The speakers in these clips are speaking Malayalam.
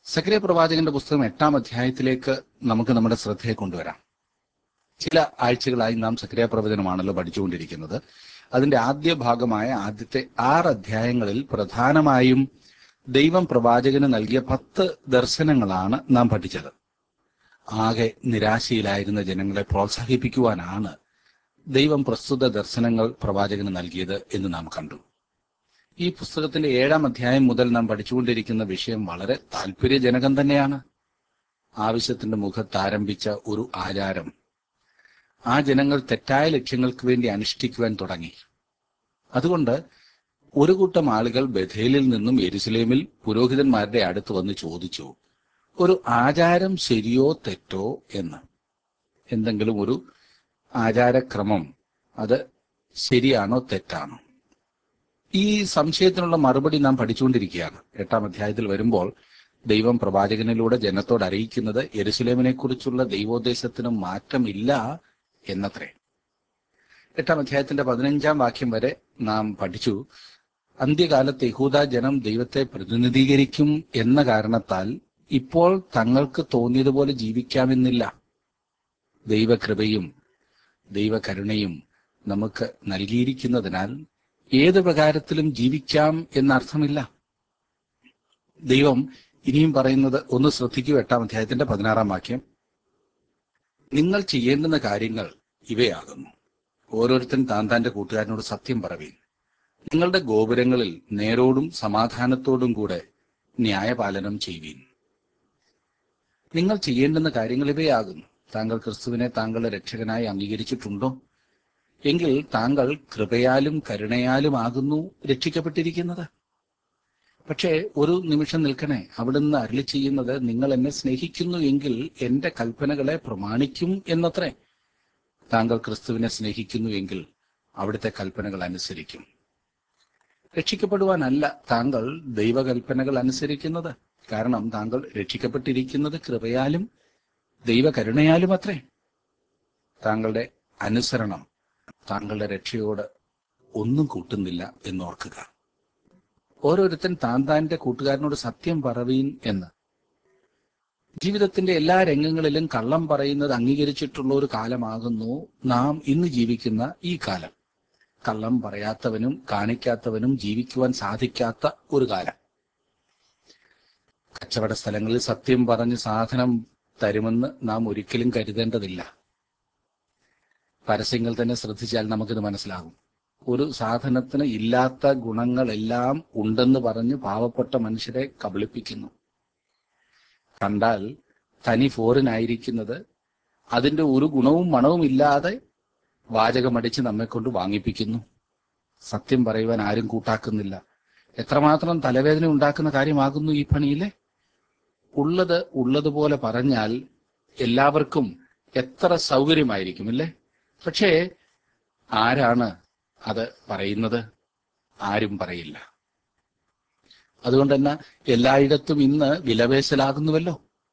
സക്രിയ പ്രവാചകന്റെ പുസ്തകം എട്ടാം അധ്യായത്തിലേക്ക് നമുക്ക് നമ്മുടെ ശ്രദ്ധയെ കൊണ്ടുവരാം ചില ആഴ്ചകളായി നാം സക്രിയ പ്രവചനമാണല്ലോ പഠിച്ചുകൊണ്ടിരിക്കുന്നത് അതിന്റെ ആദ്യ ഭാഗമായ ആദ്യത്തെ ആറ് അധ്യായങ്ങളിൽ പ്രധാനമായും ദൈവം പ്രവാചകന് നൽകിയ പത്ത് ദർശനങ്ങളാണ് നാം പഠിച്ചത് ആകെ നിരാശയിലായിരുന്ന ജനങ്ങളെ പ്രോത്സാഹിപ്പിക്കുവാനാണ് ദൈവം പ്രസ്തുത ദർശനങ്ങൾ പ്രവാചകന് നൽകിയത് എന്ന് നാം കണ്ടു ഈ പുസ്തകത്തിന്റെ ഏഴാം അധ്യായം മുതൽ നാം പഠിച്ചുകൊണ്ടിരിക്കുന്ന വിഷയം വളരെ താല്പര്യജനകം തന്നെയാണ് ആവശ്യത്തിന്റെ മുഖത്ത് ആരംഭിച്ച ഒരു ആചാരം ആ ജനങ്ങൾ തെറ്റായ ലക്ഷ്യങ്ങൾക്ക് വേണ്ടി അനുഷ്ഠിക്കുവാൻ തുടങ്ങി അതുകൊണ്ട് ഒരു കൂട്ടം ആളുകൾ ബഥേലിൽ നിന്നും എരുസലേമിൽ പുരോഹിതന്മാരുടെ അടുത്ത് വന്ന് ചോദിച്ചു ഒരു ആചാരം ശരിയോ തെറ്റോ എന്ന് എന്തെങ്കിലും ഒരു ആചാരക്രമം അത് ശരിയാണോ തെറ്റാണോ ഈ സംശയത്തിനുള്ള മറുപടി നാം പഠിച്ചുകൊണ്ടിരിക്കുകയാണ് എട്ടാം അധ്യായത്തിൽ വരുമ്പോൾ ദൈവം പ്രവാചകനിലൂടെ ജനത്തോട് അറിയിക്കുന്നത് യെരുസലേമിനെ കുറിച്ചുള്ള ദൈവോദ്ദേശത്തിന് മാറ്റമില്ല എന്നത്രേ എട്ടാം അധ്യായത്തിന്റെ പതിനഞ്ചാം വാക്യം വരെ നാം പഠിച്ചു അന്ത്യകാലത്ത് യഹൂദ ജനം ദൈവത്തെ പ്രതിനിധീകരിക്കും എന്ന കാരണത്താൽ ഇപ്പോൾ തങ്ങൾക്ക് തോന്നിയതുപോലെ ജീവിക്കാമെന്നില്ല ദൈവകൃപയും ദൈവകരുണയും നമുക്ക് നൽകിയിരിക്കുന്നതിനാൽ ഏത് പ്രകാരത്തിലും ജീവിക്കാം എന്നർത്ഥമില്ല ദൈവം ഇനിയും പറയുന്നത് ഒന്ന് ശ്രദ്ധിക്കൂ എട്ടാം അധ്യായത്തിന്റെ പതിനാറാം വാക്യം നിങ്ങൾ ചെയ്യേണ്ടുന്ന കാര്യങ്ങൾ ഇവയാകുന്നു ഓരോരുത്തൻ താൻ താന്റെ കൂട്ടുകാരനോട് സത്യം പറവീൻ നിങ്ങളുടെ ഗോപുരങ്ങളിൽ നേരോടും സമാധാനത്തോടും കൂടെ ന്യായപാലനം ചെയ്യുവീൻ നിങ്ങൾ ചെയ്യേണ്ടുന്ന കാര്യങ്ങൾ ഇവയാകുന്നു താങ്കൾ ക്രിസ്തുവിനെ താങ്കളുടെ രക്ഷകനായി അംഗീകരിച്ചിട്ടുണ്ടോ എങ്കിൽ താങ്കൾ കൃപയാലും കരുണയാലുമാകുന്നു രക്ഷിക്കപ്പെട്ടിരിക്കുന്നത് പക്ഷേ ഒരു നിമിഷം നിൽക്കണേ അവിടുന്ന് അരളി ചെയ്യുന്നത് നിങ്ങൾ എന്നെ സ്നേഹിക്കുന്നു എങ്കിൽ എന്റെ കൽപ്പനകളെ പ്രമാണിക്കും എന്നത്രേ താങ്കൾ ക്രിസ്തുവിനെ സ്നേഹിക്കുന്നു എങ്കിൽ അവിടുത്തെ കൽപ്പനകൾ അനുസരിക്കും രക്ഷിക്കപ്പെടുവാനല്ല താങ്കൾ ദൈവകൽപ്പനകൾ അനുസരിക്കുന്നത് കാരണം താങ്കൾ രക്ഷിക്കപ്പെട്ടിരിക്കുന്നത് കൃപയാലും ദൈവകരുണയാലും അത്രേ താങ്കളുടെ അനുസരണം താങ്കളുടെ രക്ഷയോട് ഒന്നും കൂട്ടുന്നില്ല എന്നോർക്കുക ഓരോരുത്തൻ താൻ താന്റെ കൂട്ടുകാരനോട് സത്യം പറവീൻ എന്ന് ജീവിതത്തിന്റെ എല്ലാ രംഗങ്ങളിലും കള്ളം പറയുന്നത് അംഗീകരിച്ചിട്ടുള്ള ഒരു കാലമാകുന്നു നാം ഇന്ന് ജീവിക്കുന്ന ഈ കാലം കള്ളം പറയാത്തവനും കാണിക്കാത്തവനും ജീവിക്കുവാൻ സാധിക്കാത്ത ഒരു കാലം കച്ചവട സ്ഥലങ്ങളിൽ സത്യം പറഞ്ഞ് സാധനം തരുമെന്ന് നാം ഒരിക്കലും കരുതേണ്ടതില്ല പരസ്യങ്ങൾ തന്നെ ശ്രദ്ധിച്ചാൽ നമുക്കിത് മനസ്സിലാകും ഒരു സാധനത്തിന് ഇല്ലാത്ത ഗുണങ്ങളെല്ലാം ഉണ്ടെന്ന് പറഞ്ഞ് പാവപ്പെട്ട മനുഷ്യരെ കബളിപ്പിക്കുന്നു കണ്ടാൽ തനി ഫോറിനായിരിക്കുന്നത് അതിന്റെ ഒരു ഗുണവും മണവും ഇല്ലാതെ വാചകമടിച്ച് നമ്മെ കൊണ്ട് വാങ്ങിപ്പിക്കുന്നു സത്യം പറയുവാൻ ആരും കൂട്ടാക്കുന്നില്ല എത്രമാത്രം തലവേദന ഉണ്ടാക്കുന്ന കാര്യമാകുന്നു ഈ പണിയിലെ ഉള്ളത് ഉള്ളതുപോലെ പറഞ്ഞാൽ എല്ലാവർക്കും എത്ര സൗകര്യമായിരിക്കും അല്ലേ പക്ഷേ ആരാണ് അത് പറയുന്നത് ആരും പറയില്ല അതുകൊണ്ട് തന്നെ എല്ലായിടത്തും ഇന്ന് വിലപേശലാകുന്നുവല്ലോ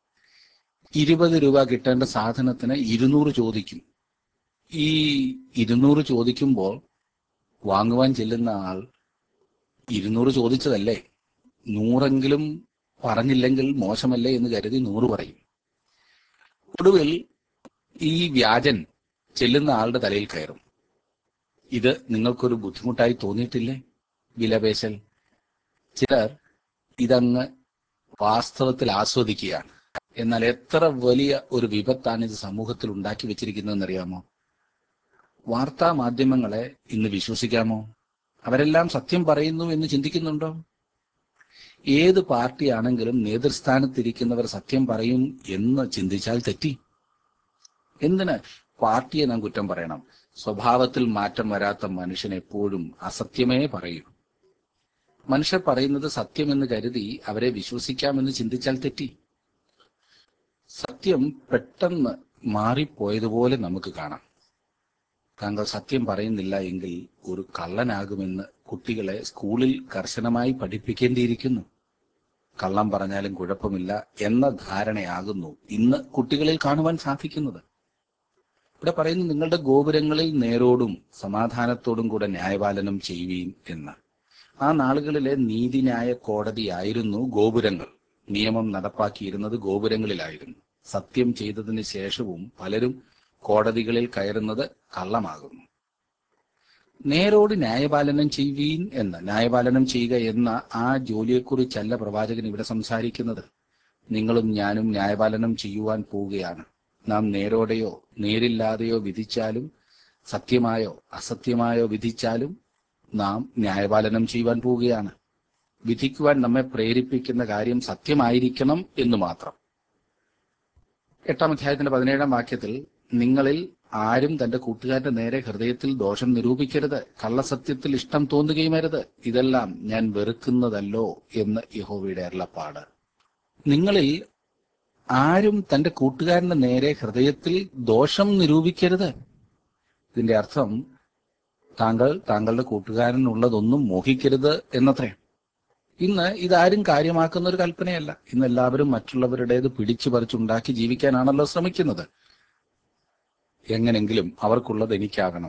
ഇരുപത് രൂപ കിട്ടേണ്ട സാധനത്തിന് ഇരുന്നൂറ് ചോദിക്കും ഈ ഇരുന്നൂറ് ചോദിക്കുമ്പോൾ വാങ്ങുവാൻ ചെല്ലുന്ന ആൾ ഇരുന്നൂറ് ചോദിച്ചതല്ലേ നൂറെങ്കിലും പറഞ്ഞില്ലെങ്കിൽ മോശമല്ലേ എന്ന് കരുതി നൂറ് പറയും ഒടുവിൽ ഈ വ്യാജൻ ചെല്ലുന്ന ആളുടെ തലയിൽ കയറും ഇത് നിങ്ങൾക്കൊരു ബുദ്ധിമുട്ടായി തോന്നിയിട്ടില്ലേ വിലപേശൽ ചിലർ ഇതങ്ങ് വാസ്തവത്തിൽ ആസ്വദിക്കുകയാണ് എന്നാൽ എത്ര വലിയ ഒരു വിപത്താണ് ഇത് സമൂഹത്തിൽ ഉണ്ടാക്കി വെച്ചിരിക്കുന്നതെന്ന് അറിയാമോ വാർത്താ മാധ്യമങ്ങളെ ഇന്ന് വിശ്വസിക്കാമോ അവരെല്ലാം സത്യം പറയുന്നു എന്ന് ചിന്തിക്കുന്നുണ്ടോ ഏത് പാർട്ടിയാണെങ്കിലും നേതൃസ്ഥാനത്തിരിക്കുന്നവർ സത്യം പറയും എന്ന് ചിന്തിച്ചാൽ തെറ്റി എന്തിന് പാർട്ടിയെ നാം കുറ്റം പറയണം സ്വഭാവത്തിൽ മാറ്റം വരാത്ത മനുഷ്യൻ എപ്പോഴും അസത്യമേ പറയൂ മനുഷ്യർ പറയുന്നത് സത്യമെന്ന് കരുതി അവരെ വിശ്വസിക്കാമെന്ന് ചിന്തിച്ചാൽ തെറ്റി സത്യം പെട്ടെന്ന് മാറിപ്പോയതുപോലെ നമുക്ക് കാണാം താങ്കൾ സത്യം പറയുന്നില്ല എങ്കിൽ ഒരു കള്ളനാകുമെന്ന് കുട്ടികളെ സ്കൂളിൽ കർശനമായി പഠിപ്പിക്കേണ്ടിയിരിക്കുന്നു കള്ളം പറഞ്ഞാലും കുഴപ്പമില്ല എന്ന ധാരണയാകുന്നു ഇന്ന് കുട്ടികളിൽ കാണുവാൻ സാധിക്കുന്നത് ഇവിടെ പറയുന്നു നിങ്ങളുടെ ഗോപുരങ്ങളിൽ നേരോടും സമാധാനത്തോടും കൂടെ ന്യായപാലനം ചെയ്യുവീൻ എന്ന് ആ നാളുകളിലെ നീതിന്യായ കോടതിയായിരുന്നു ഗോപുരങ്ങൾ നിയമം നടപ്പാക്കിയിരുന്നത് ഗോപുരങ്ങളിലായിരുന്നു സത്യം ചെയ്തതിന് ശേഷവും പലരും കോടതികളിൽ കയറുന്നത് കള്ളമാകുന്നു നേരോട് ന്യായപാലനം ചെയ്യുവീൻ എന്ന് ന്യായപാലനം ചെയ്യുക എന്ന ആ ജോലിയെക്കുറിച്ചല്ല പ്രവാചകൻ ഇവിടെ സംസാരിക്കുന്നത് നിങ്ങളും ഞാനും ന്യായപാലനം ചെയ്യുവാൻ പോവുകയാണ് നാം നേരോടെയോ നേരില്ലാതെയോ വിധിച്ചാലും സത്യമായോ അസത്യമായോ വിധിച്ചാലും നാം ന്യായപാലനം ചെയ്യുവാൻ പോവുകയാണ് വിധിക്കുവാൻ നമ്മെ പ്രേരിപ്പിക്കുന്ന കാര്യം സത്യമായിരിക്കണം എന്ന് മാത്രം എട്ടാം അധ്യായത്തിന്റെ പതിനേഴാം വാക്യത്തിൽ നിങ്ങളിൽ ആരും തന്റെ കൂട്ടുകാരന്റെ നേരെ ഹൃദയത്തിൽ ദോഷം നിരൂപിക്കരുത് കള്ളസത്യത്തിൽ ഇഷ്ടം തോന്നുകയും അരുത് ഇതെല്ലാം ഞാൻ വെറുക്കുന്നതല്ലോ എന്ന് യഹോവയുടെ അരുളപ്പാട് നിങ്ങളിൽ ആരും തന്റെ കൂട്ടുകാരന്റെ നേരെ ഹൃദയത്തിൽ ദോഷം നിരൂപിക്കരുത് ഇതിന്റെ അർത്ഥം താങ്കൾ താങ്കളുടെ കൂട്ടുകാരനുള്ളതൊന്നും മോഹിക്കരുത് എന്നത്രേ ഇന്ന് ഇതാരും കാര്യമാക്കുന്ന ഒരു കൽപ്പനയല്ല ഇന്ന് എല്ലാവരും മറ്റുള്ളവരുടേത് പിടിച്ചു പറിച്ചുണ്ടാക്കി ജീവിക്കാനാണല്ലോ ശ്രമിക്കുന്നത് എങ്ങനെങ്കിലും അവർക്കുള്ളത് എനിക്കാകണം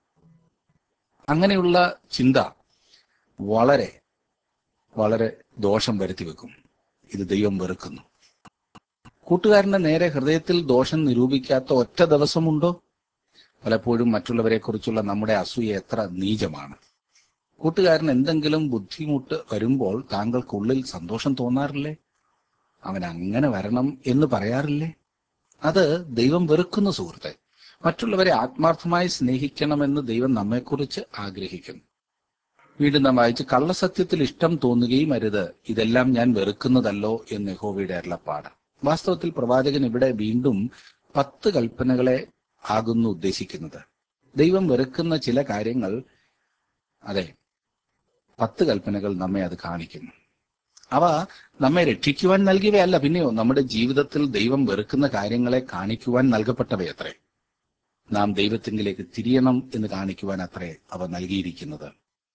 അങ്ങനെയുള്ള ചിന്ത വളരെ വളരെ ദോഷം വരുത്തി വെക്കും ഇത് ദൈവം വെറുക്കുന്നു കൂട്ടുകാരന്റെ നേരെ ഹൃദയത്തിൽ ദോഷം നിരൂപിക്കാത്ത ഒറ്റ ദിവസമുണ്ടോ പലപ്പോഴും മറ്റുള്ളവരെ കുറിച്ചുള്ള നമ്മുടെ അസൂയ എത്ര നീചമാണ് കൂട്ടുകാരൻ എന്തെങ്കിലും ബുദ്ധിമുട്ട് വരുമ്പോൾ താങ്കൾക്കുള്ളിൽ സന്തോഷം തോന്നാറില്ലേ അവൻ അങ്ങനെ വരണം എന്ന് പറയാറില്ലേ അത് ദൈവം വെറുക്കുന്ന സുഹൃത്തെ മറ്റുള്ളവരെ ആത്മാർത്ഥമായി സ്നേഹിക്കണമെന്ന് ദൈവം നമ്മെക്കുറിച്ച് ആഗ്രഹിക്കുന്നു വീണ്ടും നാം വായിച്ച് കള്ളസത്യത്തിൽ ഇഷ്ടം തോന്നുകയും അരുത് ഇതെല്ലാം ഞാൻ വെറുക്കുന്നതല്ലോ എന്ന് യഹോവയുടെ അരുളപ്പാട് വാസ്തവത്തിൽ പ്രവാചകൻ ഇവിടെ വീണ്ടും പത്ത് കൽപ്പനകളെ ആകുന്നു ഉദ്ദേശിക്കുന്നത് ദൈവം വെറുക്കുന്ന ചില കാര്യങ്ങൾ അതെ പത്ത് കൽപ്പനകൾ നമ്മെ അത് കാണിക്കുന്നു അവ നമ്മെ രക്ഷിക്കുവാൻ നൽകിയവയല്ല പിന്നെയോ നമ്മുടെ ജീവിതത്തിൽ ദൈവം വെറുക്കുന്ന കാര്യങ്ങളെ കാണിക്കുവാൻ നൽകപ്പെട്ടവയത്രേ നാം ദൈവത്തിങ്കിലേക്ക് തിരിയണം എന്ന് കാണിക്കുവാൻ അത്രേ അവ നൽകിയിരിക്കുന്നത്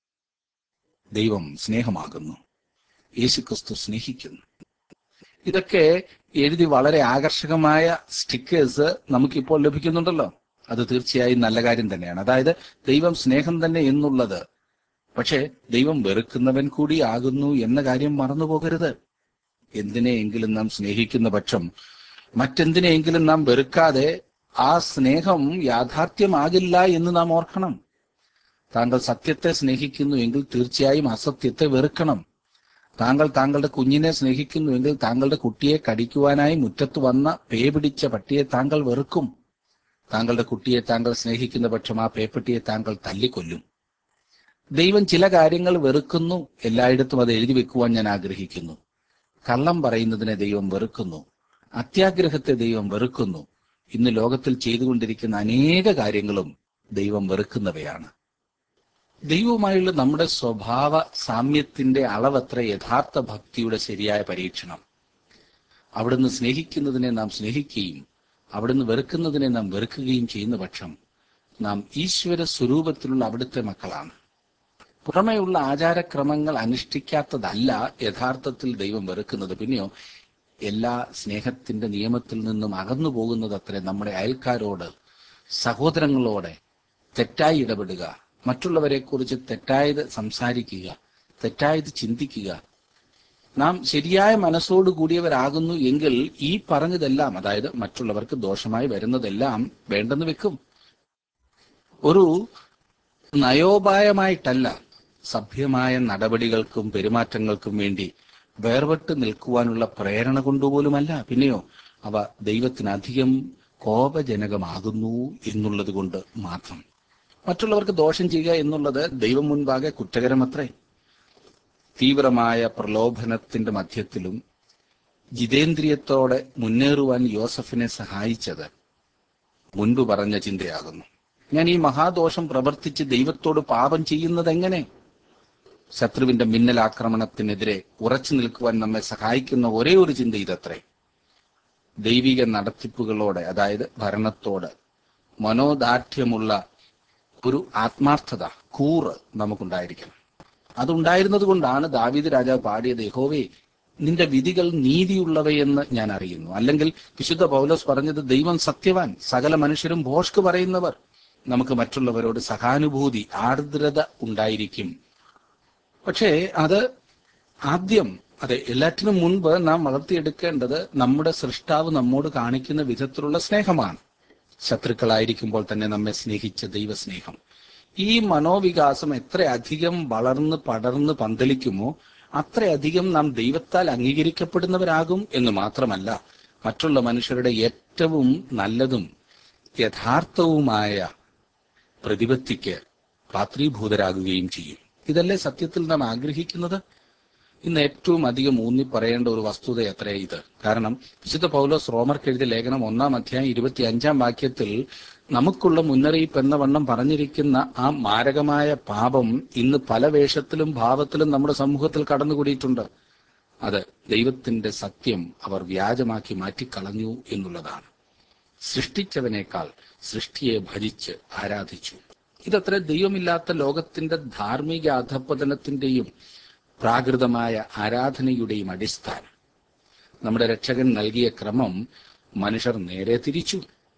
ദൈവം സ്നേഹമാകുന്നു യേശുക്രിസ്തു സ്നേഹിക്കുന്നു ഇതൊക്കെ എഴുതി വളരെ ആകർഷകമായ സ്റ്റിക്കേഴ്സ് നമുക്കിപ്പോൾ ലഭിക്കുന്നുണ്ടല്ലോ അത് തീർച്ചയായും നല്ല കാര്യം തന്നെയാണ് അതായത് ദൈവം സ്നേഹം തന്നെ എന്നുള്ളത് പക്ഷേ ദൈവം വെറുക്കുന്നവൻ കൂടി ആകുന്നു എന്ന കാര്യം മറന്നു പോകരുത് എന്തിനെയെങ്കിലും നാം സ്നേഹിക്കുന്ന പക്ഷം മറ്റെന്തിനെയെങ്കിലും നാം വെറുക്കാതെ ആ സ്നേഹം യാഥാർത്ഥ്യമാകില്ല എന്ന് നാം ഓർക്കണം താങ്കൾ സത്യത്തെ സ്നേഹിക്കുന്നു എങ്കിൽ തീർച്ചയായും അസത്യത്തെ വെറുക്കണം താങ്കൾ താങ്കളുടെ കുഞ്ഞിനെ സ്നേഹിക്കുന്നു എങ്കിൽ താങ്കളുടെ കുട്ടിയെ കടിക്കുവാനായി മുറ്റത്ത് വന്ന പേ പിടിച്ച പട്ടിയെ താങ്കൾ വെറുക്കും താങ്കളുടെ കുട്ടിയെ താങ്കൾ സ്നേഹിക്കുന്ന പക്ഷം ആ പേപ്പട്ടിയെ താങ്കൾ തല്ലിക്കൊല്ലും ദൈവം ചില കാര്യങ്ങൾ വെറുക്കുന്നു എല്ലായിടത്തും അത് എഴുതി വെക്കുവാൻ ഞാൻ ആഗ്രഹിക്കുന്നു കള്ളം പറയുന്നതിനെ ദൈവം വെറുക്കുന്നു അത്യാഗ്രഹത്തെ ദൈവം വെറുക്കുന്നു ഇന്ന് ലോകത്തിൽ ചെയ്തുകൊണ്ടിരിക്കുന്ന അനേക കാര്യങ്ങളും ദൈവം വെറുക്കുന്നവയാണ് ദൈവവുമായുള്ള നമ്മുടെ സ്വഭാവ സാമ്യത്തിന്റെ അളവത്ര യഥാർത്ഥ ഭക്തിയുടെ ശരിയായ പരീക്ഷണം അവിടുന്ന് സ്നേഹിക്കുന്നതിനെ നാം സ്നേഹിക്കുകയും അവിടുന്ന് വെറുക്കുന്നതിനെ നാം വെറുക്കുകയും ചെയ്യുന്ന പക്ഷം നാം ഈശ്വര സ്വരൂപത്തിലുള്ള അവിടുത്തെ മക്കളാണ് പുറമെയുള്ള ആചാരക്രമങ്ങൾ അനുഷ്ഠിക്കാത്തതല്ല യഥാർത്ഥത്തിൽ ദൈവം വെറുക്കുന്നത് പിന്നെയോ എല്ലാ സ്നേഹത്തിന്റെ നിയമത്തിൽ നിന്നും അകന്നു പോകുന്നത് അത്രേ നമ്മുടെ അയൽക്കാരോട് സഹോദരങ്ങളോടെ തെറ്റായി ഇടപെടുക മറ്റുള്ളവരെ കുറിച്ച് തെറ്റായത് സംസാരിക്കുക തെറ്റായത് ചിന്തിക്കുക നാം ശരിയായ മനസ്സോട് കൂടിയവരാകുന്നു എങ്കിൽ ഈ പറഞ്ഞതെല്ലാം അതായത് മറ്റുള്ളവർക്ക് ദോഷമായി വരുന്നതെല്ലാം വേണ്ടെന്ന് വെക്കും ഒരു നയോപായമായിട്ടല്ല സഭ്യമായ നടപടികൾക്കും പെരുമാറ്റങ്ങൾക്കും വേണ്ടി വേർപെട്ട് നിൽക്കുവാനുള്ള പ്രേരണ കൊണ്ടുപോലുമല്ല പിന്നെയോ അവ ദൈവത്തിനധികം കോപജനകമാകുന്നു എന്നുള്ളത് കൊണ്ട് മാത്രം മറ്റുള്ളവർക്ക് ദോഷം ചെയ്യുക എന്നുള്ളത് ദൈവം മുൻപാകെ കുറ്റകരമത്രേ തീവ്രമായ പ്രലോഭനത്തിന്റെ മധ്യത്തിലും ജിതേന്ദ്രിയത്തോടെ മുന്നേറുവാൻ യോസഫിനെ സഹായിച്ചത് മുൻപ് പറഞ്ഞ ചിന്തയാകുന്നു ഞാൻ ഈ മഹാദോഷം പ്രവർത്തിച്ച് ദൈവത്തോട് പാപം ചെയ്യുന്നത് എങ്ങനെ ശത്രുവിന്റെ മിന്നലാക്രമണത്തിനെതിരെ ഉറച്ചു നിൽക്കുവാൻ നമ്മെ സഹായിക്കുന്ന ഒരേ ഒരു ചിന്ത ഇതത്രേ ദൈവിക നടത്തിപ്പുകളോടെ അതായത് ഭരണത്തോട് മനോദാർഢ്യമുള്ള ഒരു ആത്മാർത്ഥത കൂറ് നമുക്കുണ്ടായിരിക്കണം അതുണ്ടായിരുന്നത് കൊണ്ടാണ് ദാവീദ് രാജാവ് പാടിയത് യഹോവേ നിന്റെ വിധികൾ നീതിയുള്ളവയെന്ന് ഞാൻ അറിയുന്നു അല്ലെങ്കിൽ വിശുദ്ധ പൗലോസ് പറഞ്ഞത് ദൈവം സത്യവാൻ സകല മനുഷ്യരും ഭോഷ്ക്ക് പറയുന്നവർ നമുക്ക് മറ്റുള്ളവരോട് സഹാനുഭൂതി ആർദ്രത ഉണ്ടായിരിക്കും പക്ഷേ അത് ആദ്യം അതെ എല്ലാറ്റിനും മുൻപ് നാം വളർത്തിയെടുക്കേണ്ടത് നമ്മുടെ സൃഷ്ടാവ് നമ്മോട് കാണിക്കുന്ന വിധത്തിലുള്ള സ്നേഹമാണ് ശത്രുക്കളായിരിക്കുമ്പോൾ തന്നെ നമ്മെ സ്നേഹിച്ച ദൈവസ്നേഹം ഈ മനോവികാസം എത്രയധികം വളർന്ന് പടർന്ന് പന്തലിക്കുമോ അത്രയധികം നാം ദൈവത്താൽ അംഗീകരിക്കപ്പെടുന്നവരാകും എന്ന് മാത്രമല്ല മറ്റുള്ള മനുഷ്യരുടെ ഏറ്റവും നല്ലതും യഥാർത്ഥവുമായ പ്രതിപത്തിക്ക് പാത്രീഭൂതരാകുകയും ചെയ്യും ഇതല്ലേ സത്യത്തിൽ നാം ആഗ്രഹിക്കുന്നത് ഇന്ന് ഏറ്റവും അധികം ഊന്നി പറയേണ്ട ഒരു വസ്തുത എത്രേ ഇത് കാരണം വിശുദ്ധ പൗലോസ് റോമർക്ക് എഴുതിയ ലേഖനം ഒന്നാം അധ്യായം ഇരുപത്തി അഞ്ചാം വാക്യത്തിൽ നമുക്കുള്ള മുന്നറിയിപ്പ് എന്ന വണ്ണം പറഞ്ഞിരിക്കുന്ന ആ മാരകമായ പാപം ഇന്ന് പല വേഷത്തിലും ഭാവത്തിലും നമ്മുടെ സമൂഹത്തിൽ കടന്നുകൂടിയിട്ടുണ്ട് അത് ദൈവത്തിന്റെ സത്യം അവർ വ്യാജമാക്കി മാറ്റിക്കളഞ്ഞു എന്നുള്ളതാണ് സൃഷ്ടിച്ചവനേക്കാൾ സൃഷ്ടിയെ ഭജിച്ച് ആരാധിച്ചു ഇതത്ര ദൈവമില്ലാത്ത ലോകത്തിന്റെ ധാർമ്മിക അധപ്പതനത്തിന്റെയും പ്രാകൃതമായ ആരാധനയുടെയും അടിസ്ഥാനം നമ്മുടെ രക്ഷകൻ നൽകിയ ക്രമം മനുഷ്യർ നേരെ തിരിച്ചു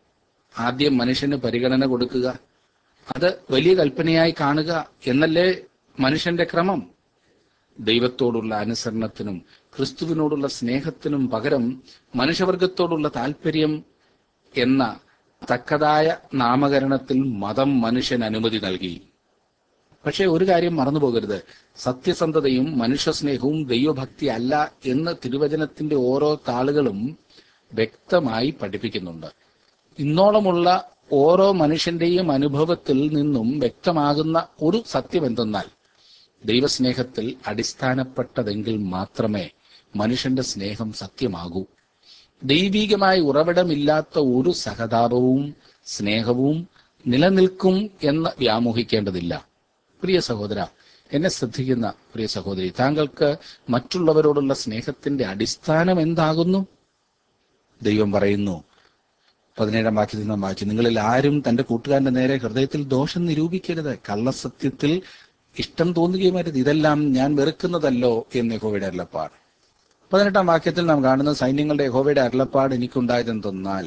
ആദ്യം മനുഷ്യന് പരിഗണന കൊടുക്കുക അത് വലിയ കൽപ്പനയായി കാണുക എന്നല്ലേ മനുഷ്യന്റെ ക്രമം ദൈവത്തോടുള്ള അനുസരണത്തിനും ക്രിസ്തുവിനോടുള്ള സ്നേഹത്തിനും പകരം മനുഷ്യവർഗത്തോടുള്ള താല്പര്യം എന്ന തക്കതായ നാമകരണത്തിൽ മതം മനുഷ്യൻ അനുമതി നൽകി പക്ഷേ ഒരു കാര്യം മറന്നുപോകരുത് സത്യസന്ധതയും മനുഷ്യസ്നേഹവും ദൈവഭക്തി അല്ല എന്ന് തിരുവചനത്തിന്റെ ഓരോ താളുകളും വ്യക്തമായി പഠിപ്പിക്കുന്നുണ്ട് ഇന്നോളമുള്ള ഓരോ മനുഷ്യന്റെയും അനുഭവത്തിൽ നിന്നും വ്യക്തമാകുന്ന ഒരു സത്യം എന്തെന്നാൽ ദൈവസ്നേഹത്തിൽ അടിസ്ഥാനപ്പെട്ടതെങ്കിൽ മാത്രമേ മനുഷ്യന്റെ സ്നേഹം സത്യമാകൂ ദൈവീകമായ ഉറവിടമില്ലാത്ത ഒരു സഹതാപവും സ്നേഹവും നിലനിൽക്കും എന്ന് വ്യാമോഹിക്കേണ്ടതില്ല പ്രിയ സഹോദര എന്നെ ശ്രദ്ധിക്കുന്ന പ്രിയ സഹോദരി താങ്കൾക്ക് മറ്റുള്ളവരോടുള്ള സ്നേഹത്തിന്റെ അടിസ്ഥാനം എന്താകുന്നു ദൈവം പറയുന്നു പതിനേഴാം വാക്യത്തിൽ നാം വായിച്ചു നിങ്ങളിൽ ആരും തന്റെ കൂട്ടുകാരന്റെ നേരെ ഹൃദയത്തിൽ ദോഷം നിരൂപിക്കരുത് കള്ളസത്യത്തിൽ ഇഷ്ടം തോന്നുകയും അരുത് ഇതെല്ലാം ഞാൻ വെറുക്കുന്നതല്ലോ എന്ന് യഹോവയുടെ അരുളപ്പാട് പതിനെട്ടാം വാക്യത്തിൽ നാം കാണുന്ന സൈന്യങ്ങളുടെ യഹോവയുടെ അരുളപ്പാട് എനിക്കുണ്ടായതെന്തെന്നാൽ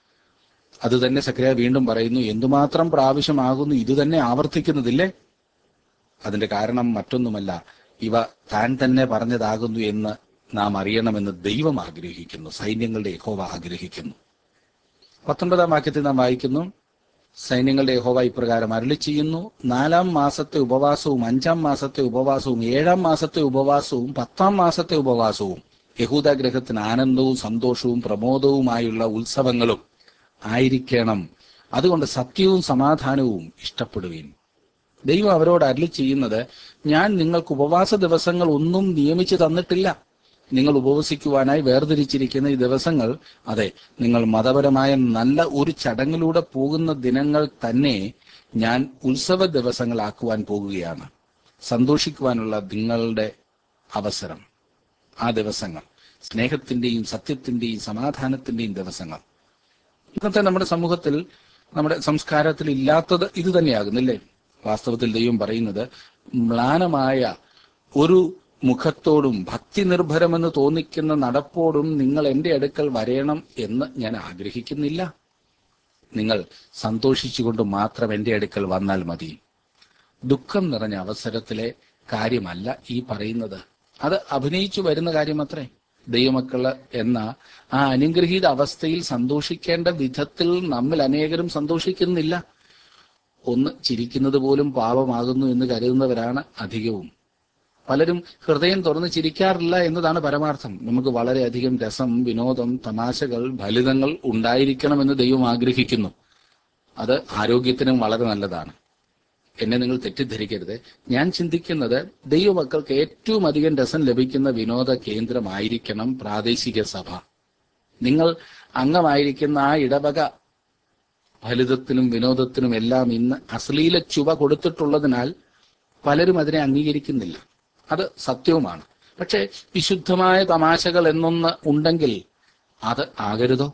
അത് തന്നെ സക്രിയ വീണ്ടും പറയുന്നു എന്തുമാത്രം പ്രാവശ്യമാകുന്നു ഇത് തന്നെ ആവർത്തിക്കുന്നതില്ലേ അതിന്റെ കാരണം മറ്റൊന്നുമല്ല ഇവ താൻ തന്നെ പറഞ്ഞതാകുന്നു എന്ന് നാം അറിയണമെന്ന് ദൈവം ആഗ്രഹിക്കുന്നു സൈന്യങ്ങളുടെ യഹോവ ആഗ്രഹിക്കുന്നു പത്തൊൻപതാം വാക്യത്തിൽ നാം വായിക്കുന്നു സൈന്യങ്ങളുടെ യഹോവ ഇപ്രകാരം അരളി ചെയ്യുന്നു നാലാം മാസത്തെ ഉപവാസവും അഞ്ചാം മാസത്തെ ഉപവാസവും ഏഴാം മാസത്തെ ഉപവാസവും പത്താം മാസത്തെ ഉപവാസവും യഹൂദ ഗ്രഹത്തിന് ആനന്ദവും സന്തോഷവും പ്രമോദവുമായുള്ള ഉത്സവങ്ങളും ആയിരിക്കണം അതുകൊണ്ട് സത്യവും സമാധാനവും ഇഷ്ടപ്പെടുകയും ദൈവം അവരോട് അരളി ചെയ്യുന്നത് ഞാൻ നിങ്ങൾക്ക് ഉപവാസ ദിവസങ്ങൾ ഒന്നും നിയമിച്ചു തന്നിട്ടില്ല നിങ്ങൾ ഉപവസിക്കുവാനായി വേർതിരിച്ചിരിക്കുന്ന ഈ ദിവസങ്ങൾ അതെ നിങ്ങൾ മതപരമായ നല്ല ഒരു ചടങ്ങിലൂടെ പോകുന്ന ദിനങ്ങൾ തന്നെ ഞാൻ ഉത്സവ ദിവസങ്ങളാക്കുവാൻ പോകുകയാണ് സന്തോഷിക്കുവാനുള്ള നിങ്ങളുടെ അവസരം ആ ദിവസങ്ങൾ സ്നേഹത്തിന്റെയും സത്യത്തിന്റെയും സമാധാനത്തിന്റെയും ദിവസങ്ങൾ ഇന്നത്തെ നമ്മുടെ സമൂഹത്തിൽ നമ്മുടെ സംസ്കാരത്തിൽ ഇല്ലാത്തത് ഇത് തന്നെയാകുന്നില്ലേ വാസ്തവത്തിൽ ദൈവം പറയുന്നത് മ്ലാനമായ ഒരു മുഖത്തോടും ഭക്തി നിർഭരമെന്ന് തോന്നിക്കുന്ന നടപ്പോടും നിങ്ങൾ എന്റെ അടുക്കൽ വരയണം എന്ന് ഞാൻ ആഗ്രഹിക്കുന്നില്ല നിങ്ങൾ സന്തോഷിച്ചുകൊണ്ട് മാത്രം എന്റെ അടുക്കൽ വന്നാൽ മതി ദുഃഖം നിറഞ്ഞ അവസരത്തിലെ കാര്യമല്ല ഈ പറയുന്നത് അത് അഭിനയിച്ചു വരുന്ന കാര്യമത്രേ ദൈവമക്കള് എന്ന ആ അനുഗ്രഹീത അവസ്ഥയിൽ സന്തോഷിക്കേണ്ട വിധത്തിൽ നമ്മിൽ അനേകരും സന്തോഷിക്കുന്നില്ല ഒന്ന് ചിരിക്കുന്നത് പോലും പാപമാകുന്നു എന്ന് കരുതുന്നവരാണ് അധികവും പലരും ഹൃദയം തുറന്ന് ചിരിക്കാറില്ല എന്നതാണ് പരമാർത്ഥം നമുക്ക് വളരെയധികം രസം വിനോദം തമാശകൾ ഫലിതങ്ങൾ ഉണ്ടായിരിക്കണമെന്ന് ദൈവം ആഗ്രഹിക്കുന്നു അത് ആരോഗ്യത്തിനും വളരെ നല്ലതാണ് എന്നെ നിങ്ങൾ തെറ്റിദ്ധരിക്കരുത് ഞാൻ ചിന്തിക്കുന്നത് ദൈവമക്കൾക്ക് ഏറ്റവും അധികം രസം ലഭിക്കുന്ന വിനോദ കേന്ദ്രമായിരിക്കണം പ്രാദേശിക സഭ നിങ്ങൾ അംഗമായിരിക്കുന്ന ആ ഇടവക ഫലിതത്തിനും വിനോദത്തിനും എല്ലാം ഇന്ന് അശ്ലീല ചുവ കൊടുത്തിട്ടുള്ളതിനാൽ പലരും അതിനെ അംഗീകരിക്കുന്നില്ല അത് സത്യവുമാണ് പക്ഷേ വിശുദ്ധമായ തമാശകൾ എന്നൊന്ന് ഉണ്ടെങ്കിൽ അത് ആകരുതോ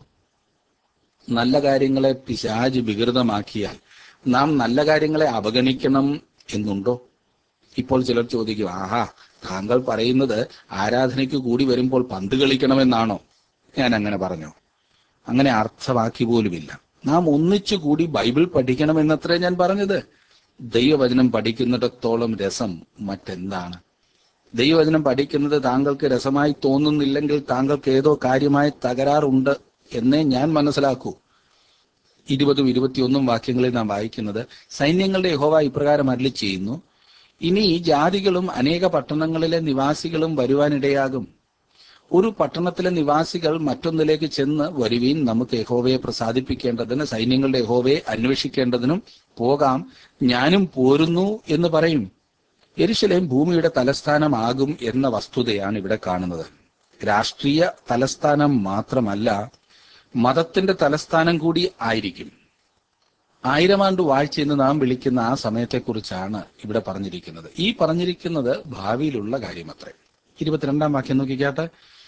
നല്ല കാര്യങ്ങളെ പിശാജ് വികൃതമാക്കിയാൽ നാം നല്ല കാര്യങ്ങളെ അവഗണിക്കണം എന്നുണ്ടോ ഇപ്പോൾ ചിലർ ചോദിക്കും ആഹാ താങ്കൾ പറയുന്നത് ആരാധനയ്ക്ക് കൂടി വരുമ്പോൾ പന്ത് കളിക്കണമെന്നാണോ ഞാൻ അങ്ങനെ പറഞ്ഞു അങ്ങനെ അർത്ഥമാക്കി പോലുമില്ല നാം ഒന്നിച്ചു കൂടി ബൈബിൾ പഠിക്കണമെന്നത്രേ ഞാൻ പറഞ്ഞത് ദൈവവചനം പഠിക്കുന്നിടത്തോളം രസം മറ്റെന്താണ് ദൈവവചനം പഠിക്കുന്നത് താങ്കൾക്ക് രസമായി തോന്നുന്നില്ലെങ്കിൽ താങ്കൾക്ക് ഏതോ കാര്യമായ തകരാറുണ്ട് എന്നേ ഞാൻ മനസ്സിലാക്കൂ ഇരുപതും ഇരുപത്തിയൊന്നും വാക്യങ്ങളിൽ നാം വായിക്കുന്നത് സൈന്യങ്ങളുടെ യഹോവ ഇപ്രകാരം അരളി ചെയ്യുന്നു ഇനി ജാതികളും അനേക പട്ടണങ്ങളിലെ നിവാസികളും വരുവാനിടയാകും ഒരു പട്ടണത്തിലെ നിവാസികൾ മറ്റൊന്നിലേക്ക് ചെന്ന് വരുവീൻ നമുക്ക് യഹോവയെ പ്രസാദിപ്പിക്കേണ്ടതിന് സൈന്യങ്ങളുടെ യഹോവയെ അന്വേഷിക്കേണ്ടതിനും പോകാം ഞാനും പോരുന്നു എന്ന് പറയും യെരുശലേം ഭൂമിയുടെ തലസ്ഥാനമാകും എന്ന വസ്തുതയാണ് ഇവിടെ കാണുന്നത് രാഷ്ട്രീയ തലസ്ഥാനം മാത്രമല്ല മതത്തിന്റെ തലസ്ഥാനം കൂടി ആയിരിക്കും ആയിരം ആണ്ട് വാഴ്ച എന്ന് നാം വിളിക്കുന്ന ആ സമയത്തെക്കുറിച്ചാണ് ഇവിടെ പറഞ്ഞിരിക്കുന്നത് ഈ പറഞ്ഞിരിക്കുന്നത് ഭാവിയിലുള്ള കാര്യമത്രേ ഇരുപത്തിരണ്ടാം വാക്യം നോക്കിക്കാട്ടെ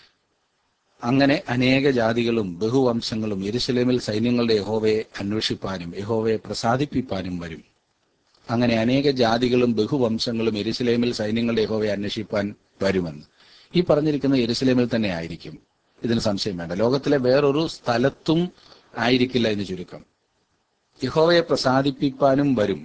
അങ്ങനെ അനേക ജാതികളും ബഹുവംശങ്ങളും യെരുശലേമിൽ സൈന്യങ്ങളുടെ യഹോവയെ അന്വേഷിപ്പാനും യഹോവയെ പ്രസാദിപ്പിപ്പാനും വരും അങ്ങനെ അനേക ജാതികളും ബഹുവംശങ്ങളും യെരുശലേമിൽ സൈന്യങ്ങളുടെ യഹോവയെ അന്വേഷിപ്പാൻ വരുമെന്ന് ഈ പറഞ്ഞിരിക്കുന്ന യെരുശലേമിൽ തന്നെ ആയിരിക്കും ഇതിന് സംശയം വേണ്ട ലോകത്തിലെ വേറൊരു സ്ഥലത്തും ആയിരിക്കില്ല എന്ന് ചുരുക്കം യഹോവയെ പ്രസാദിപ്പിപ്പാനും വരും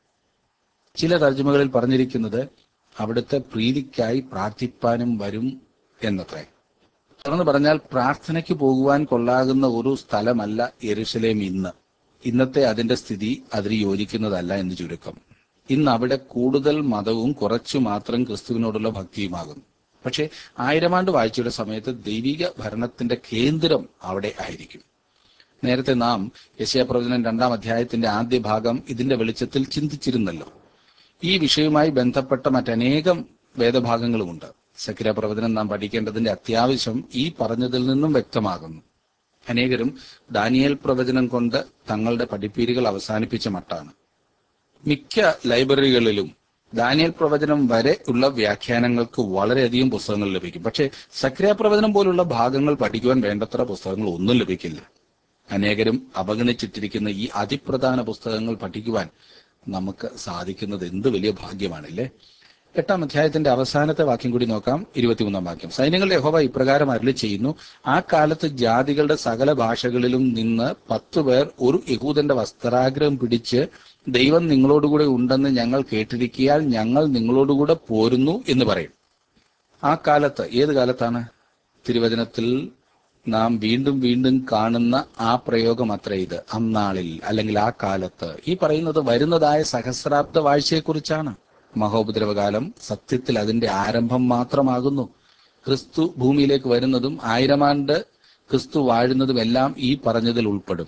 ചില തർജ്ജമകളിൽ പറഞ്ഞിരിക്കുന്നത് അവിടുത്തെ പ്രീതിക്കായി പ്രാർത്ഥിപ്പാനും വരും എന്നത്രേ തുറന്നു പറഞ്ഞാൽ പ്രാർത്ഥനയ്ക്ക് പോകുവാൻ കൊള്ളാകുന്ന ഒരു സ്ഥലമല്ല യെരുശലേം ഇന്ന് ഇന്നത്തെ അതിന്റെ സ്ഥിതി അതിന് യോജിക്കുന്നതല്ല എന്ന് ചുരുക്കം ഇന്ന് അവിടെ കൂടുതൽ മതവും കുറച്ചു മാത്രം ക്രിസ്തുവിനോടുള്ള ഭക്തിയുമാകുന്നു പക്ഷേ ആയിരമാണ്ട് വാഴ്ചയുടെ സമയത്ത് ദൈവിക ഭരണത്തിന്റെ കേന്ദ്രം അവിടെ ആയിരിക്കും നേരത്തെ നാം യശയപ്രവചനം രണ്ടാം അധ്യായത്തിന്റെ ആദ്യ ഭാഗം ഇതിന്റെ വെളിച്ചത്തിൽ ചിന്തിച്ചിരുന്നല്ലോ ഈ വിഷയവുമായി ബന്ധപ്പെട്ട മറ്റനേകം വേദഭാഗങ്ങളുമുണ്ട് സക്കിര പ്രവചനം നാം പഠിക്കേണ്ടതിന്റെ അത്യാവശ്യം ഈ പറഞ്ഞതിൽ നിന്നും വ്യക്തമാകുന്നു അനേകരും ദാനിയേൽ പ്രവചനം കൊണ്ട് തങ്ങളുടെ പഠിപ്പീരുകൾ അവസാനിപ്പിച്ച മട്ടാണ് മിക്ക ലൈബ്രറികളിലും ദാനിയൽ പ്രവചനം വരെ ഉള്ള വ്യാഖ്യാനങ്ങൾക്ക് വളരെയധികം പുസ്തകങ്ങൾ ലഭിക്കും പക്ഷേ സക്രിയ പ്രവചനം പോലുള്ള ഭാഗങ്ങൾ പഠിക്കുവാൻ വേണ്ടത്ര പുസ്തകങ്ങൾ ഒന്നും ലഭിക്കില്ല അനേകരും അവഗണിച്ചിട്ടിരിക്കുന്ന ഈ അതിപ്രധാന പുസ്തകങ്ങൾ പഠിക്കുവാൻ നമുക്ക് സാധിക്കുന്നത് എന്ത് വലിയ ഭാഗ്യമാണല്ലേ എട്ടാം അധ്യായത്തിന്റെ അവസാനത്തെ വാക്യം കൂടി നോക്കാം ഇരുപത്തിമൂന്നാം വാക്യം സൈന്യങ്ങളുടെ യഹോവ ഇപ്രകാരം അരളി ചെയ്യുന്നു ആ കാലത്ത് ജാതികളുടെ സകല ഭാഷകളിലും നിന്ന് പത്തു പേർ ഒരു യഹൂദന്റെ വസ്ത്രാഗ്രഹം പിടിച്ച് ദൈവം നിങ്ങളോടുകൂടെ ഉണ്ടെന്ന് ഞങ്ങൾ കേട്ടിരിക്കിയാൽ ഞങ്ങൾ നിങ്ങളോടുകൂടെ പോരുന്നു എന്ന് പറയും ആ കാലത്ത് ഏത് കാലത്താണ് തിരുവചനത്തിൽ നാം വീണ്ടും വീണ്ടും കാണുന്ന ആ പ്രയോഗം അത്ര ഇത് അന്നാളിൽ അല്ലെങ്കിൽ ആ കാലത്ത് ഈ പറയുന്നത് വരുന്നതായ സഹസ്രാബ്ദ വാഴ്ചയെക്കുറിച്ചാണ് മഹോപദ്രവകാലം സത്യത്തിൽ അതിന്റെ ആരംഭം മാത്രമാകുന്നു ക്രിസ്തു ഭൂമിയിലേക്ക് വരുന്നതും ആയിരമാണ്ട് ക്രിസ്തു വാഴുന്നതും എല്ലാം ഈ പറഞ്ഞതിൽ ഉൾപ്പെടും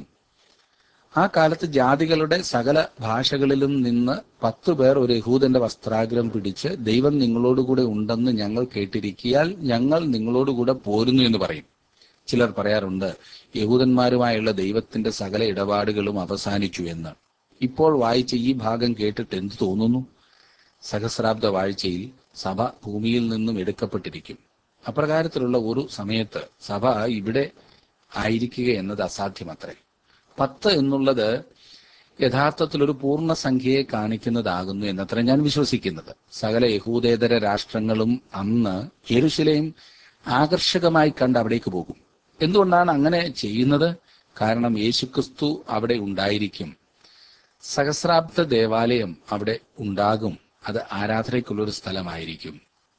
ആ കാലത്ത് ജാതികളുടെ സകല ഭാഷകളിലും നിന്ന് പത്തു പേർ ഒരു യഹൂദന്റെ വസ്ത്രാഗ്രഹം പിടിച്ച് ദൈവം നിങ്ങളോടുകൂടെ ഉണ്ടെന്ന് ഞങ്ങൾ കേട്ടിരിക്കിയാൽ ഞങ്ങൾ നിങ്ങളോടുകൂടെ പോരുന്നു എന്ന് പറയും ചിലർ പറയാറുണ്ട് യഹൂദന്മാരുമായുള്ള ദൈവത്തിന്റെ സകല ഇടപാടുകളും അവസാനിച്ചു എന്ന് ഇപ്പോൾ വായിച്ച ഈ ഭാഗം കേട്ടിട്ട് എന്ത് തോന്നുന്നു സഹസ്രാബ്ദ വാഴ്ചയിൽ സഭ ഭൂമിയിൽ നിന്നും എടുക്കപ്പെട്ടിരിക്കും അപ്രകാരത്തിലുള്ള ഒരു സമയത്ത് സഭ ഇവിടെ ആയിരിക്കുക എന്നത് അസാധ്യമത്രേ പത്ത് എന്നുള്ളത് യഥാർത്ഥത്തിൽ ഒരു പൂർണ്ണസംഖ്യയെ കാണിക്കുന്നതാകുന്നു എന്നത്ര ഞാൻ വിശ്വസിക്കുന്നത് സകല യഹൂദേതര രാഷ്ട്രങ്ങളും അന്ന് യെരുശലേം ആകർഷകമായി കണ്ട് അവിടേക്ക് പോകും എന്തുകൊണ്ടാണ് അങ്ങനെ ചെയ്യുന്നത് കാരണം യേശുക്രിസ്തു അവിടെ ഉണ്ടായിരിക്കും സഹസ്രാബ്ദ ദേവാലയം അവിടെ ഉണ്ടാകും അത് ആരാധനയ്ക്കുള്ള ഒരു സ്ഥലമായിരിക്കും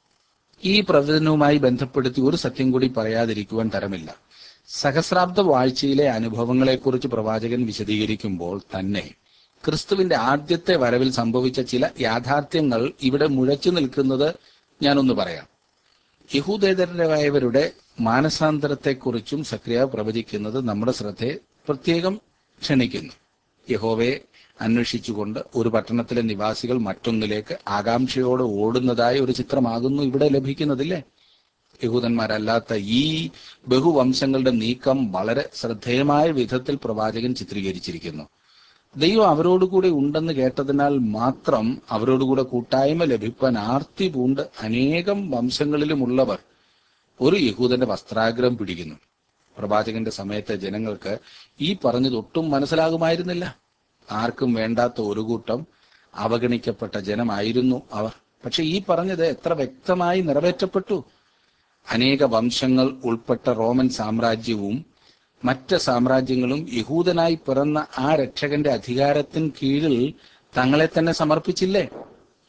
ഈ പ്രവചനവുമായി ബന്ധപ്പെടുത്തി ഒരു സത്യം കൂടി പറയാതിരിക്കുവാൻ തരമില്ല സഹസ്രാബ്ദ വാഴ്ചയിലെ അനുഭവങ്ങളെക്കുറിച്ച് പ്രവാചകൻ വിശദീകരിക്കുമ്പോൾ തന്നെ ക്രിസ്തുവിന്റെ ആദ്യത്തെ വരവിൽ സംഭവിച്ച ചില യാഥാർത്ഥ്യങ്ങൾ ഇവിടെ മുഴച്ചു നിൽക്കുന്നത് ഞാനൊന്ന് പറയാം യഹൂദേതരരായവരുടെ മാനസാന്തരത്തെക്കുറിച്ചും സക്രിയ പ്രവചിക്കുന്നത് നമ്മുടെ ശ്രദ്ധയെ പ്രത്യേകം ക്ഷണിക്കുന്നു യഹോവയെ അന്വേഷിച്ചുകൊണ്ട് ഒരു പട്ടണത്തിലെ നിവാസികൾ മറ്റൊന്നിലേക്ക് ആകാംക്ഷയോടെ ഓടുന്നതായ ഒരു ചിത്രമാകുന്നു ഇവിടെ ലഭിക്കുന്നതില്ലേ യഹൂദന്മാരല്ലാത്ത ഈ ബഹുവംശങ്ങളുടെ നീക്കം വളരെ ശ്രദ്ധേയമായ വിധത്തിൽ പ്രവാചകൻ ചിത്രീകരിച്ചിരിക്കുന്നു ദൈവം അവരോടുകൂടി ഉണ്ടെന്ന് കേട്ടതിനാൽ മാത്രം അവരോടുകൂടെ കൂട്ടായ്മ ലഭിപ്പാൻ ആർത്തി പൂണ്ട് അനേകം വംശങ്ങളിലുമുള്ളവർ ഒരു യഹൂദന്റെ വസ്ത്രാഗ്രഹം പിടിക്കുന്നു പ്രവാചകന്റെ സമയത്തെ ജനങ്ങൾക്ക് ഈ പറഞ്ഞത് ഒട്ടും മനസ്സിലാകുമായിരുന്നില്ല ആർക്കും വേണ്ടാത്ത ഒരു കൂട്ടം അവഗണിക്കപ്പെട്ട ജനമായിരുന്നു അവർ പക്ഷെ ഈ പറഞ്ഞത് എത്ര വ്യക്തമായി നിറവേറ്റപ്പെട്ടു അനേക വംശങ്ങൾ ഉൾപ്പെട്ട റോമൻ സാമ്രാജ്യവും മറ്റ് സാമ്രാജ്യങ്ങളും യഹൂദനായി പിറന്ന ആ രക്ഷകന്റെ അധികാരത്തിന് കീഴിൽ തങ്ങളെ തന്നെ സമർപ്പിച്ചില്ലേ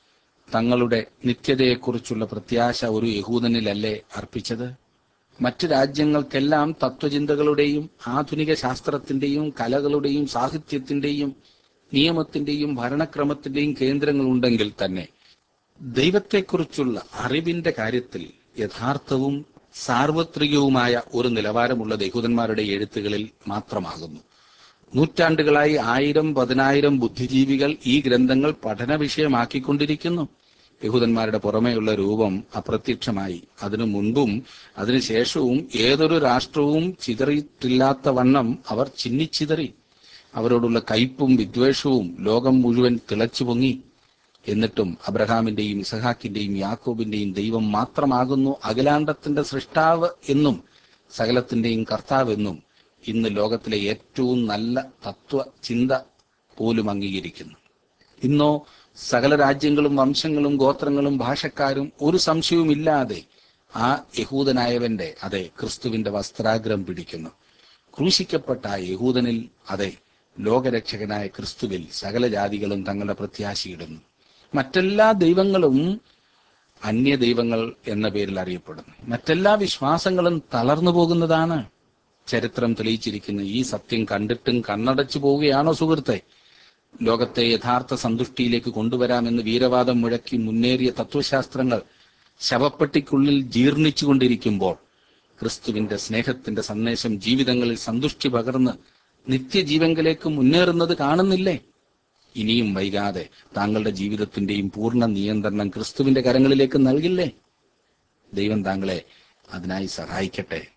തങ്ങളുടെ നിത്യതയെക്കുറിച്ചുള്ള പ്രത്യാശ ഒരു യഹൂദനിലല്ലേ അർപ്പിച്ചത് മറ്റു രാജ്യങ്ങൾക്കെല്ലാം തത്വചിന്തകളുടെയും ആധുനിക ശാസ്ത്രത്തിന്റെയും കലകളുടെയും സാഹിത്യത്തിന്റെയും നിയമത്തിന്റെയും ഭരണക്രമത്തിന്റെയും കേന്ദ്രങ്ങളുണ്ടെങ്കിൽ തന്നെ ദൈവത്തെക്കുറിച്ചുള്ള അറിവിന്റെ കാര്യത്തിൽ യഥാർത്ഥവും സാർവത്രികവുമായ ഒരു നിലവാരമുള്ള യഹൂദന്മാരുടെ എഴുത്തുകളിൽ മാത്രമാകുന്നു നൂറ്റാണ്ടുകളായി ആയിരം പതിനായിരം ബുദ്ധിജീവികൾ ഈ ഗ്രന്ഥങ്ങൾ പഠന വിഷയമാക്കിക്കൊണ്ടിരിക്കുന്നു യഹൂദന്മാരുടെ പുറമേയുള്ള രൂപം അപ്രത്യക്ഷമായി അതിനു മുൻപും അതിനുശേഷവും ഏതൊരു രാഷ്ട്രവും ചിതറിയിട്ടില്ലാത്ത വണ്ണം അവർ ചിന്നിച്ചിതറി അവരോടുള്ള കയ്പും വിദ്വേഷവും ലോകം മുഴുവൻ തിളച്ചു പൊങ്ങി എന്നിട്ടും അബ്രഹാമിന്റെയും ഇസഹാക്കിന്റെയും യാക്കോബിന്റെയും ദൈവം മാത്രമാകുന്നു അഖിലാണ്ടത്തിന്റെ സൃഷ്ടാവ് എന്നും സകലത്തിന്റെയും കർത്താവ് എന്നും ഇന്ന് ലോകത്തിലെ ഏറ്റവും നല്ല തത്വ ചിന്ത പോലും അംഗീകരിക്കുന്നു ഇന്നോ സകല രാജ്യങ്ങളും വംശങ്ങളും ഗോത്രങ്ങളും ഭാഷക്കാരും ഒരു സംശയവുമില്ലാതെ ആ യഹൂദനായവന്റെ അതെ ക്രിസ്തുവിന്റെ വസ്ത്രാഗ്രം പിടിക്കുന്നു ക്രൂശിക്കപ്പെട്ട ആ യഹൂദനിൽ അതെ ലോകരക്ഷകനായ ക്രിസ്തുവിൽ സകല ജാതികളും തങ്ങളുടെ പ്രത്യാശയിടുന്നു മറ്റെല്ലാ ദൈവങ്ങളും അന്യ ദൈവങ്ങൾ എന്ന പേരിൽ അറിയപ്പെടുന്നു മറ്റെല്ലാ വിശ്വാസങ്ങളും തളർന്നു പോകുന്നതാണ് ചരിത്രം തെളിയിച്ചിരിക്കുന്ന ഈ സത്യം കണ്ടിട്ടും കണ്ണടച്ചു പോവുകയാണോ സുഹൃത്തെ ലോകത്തെ യഥാർത്ഥ സന്തുഷ്ടിയിലേക്ക് കൊണ്ടുവരാമെന്ന് വീരവാദം മുഴക്കി മുന്നേറിയ തത്വശാസ്ത്രങ്ങൾ ശവപ്പെട്ടിക്കുള്ളിൽ ജീർണിച്ചുകൊണ്ടിരിക്കുമ്പോൾ ക്രിസ്തുവിന്റെ സ്നേഹത്തിന്റെ സന്ദേശം ജീവിതങ്ങളിൽ സന്തുഷ്ടി പകർന്ന് നിത്യജീവങ്കിലേക്ക് മുന്നേറുന്നത് കാണുന്നില്ലേ ഇനിയും വൈകാതെ താങ്കളുടെ ജീവിതത്തിന്റെയും പൂർണ്ണ നിയന്ത്രണം ക്രിസ്തുവിന്റെ കരങ്ങളിലേക്ക് നൽകില്ലേ ദൈവം താങ്കളെ അതിനായി സഹായിക്കട്ടെ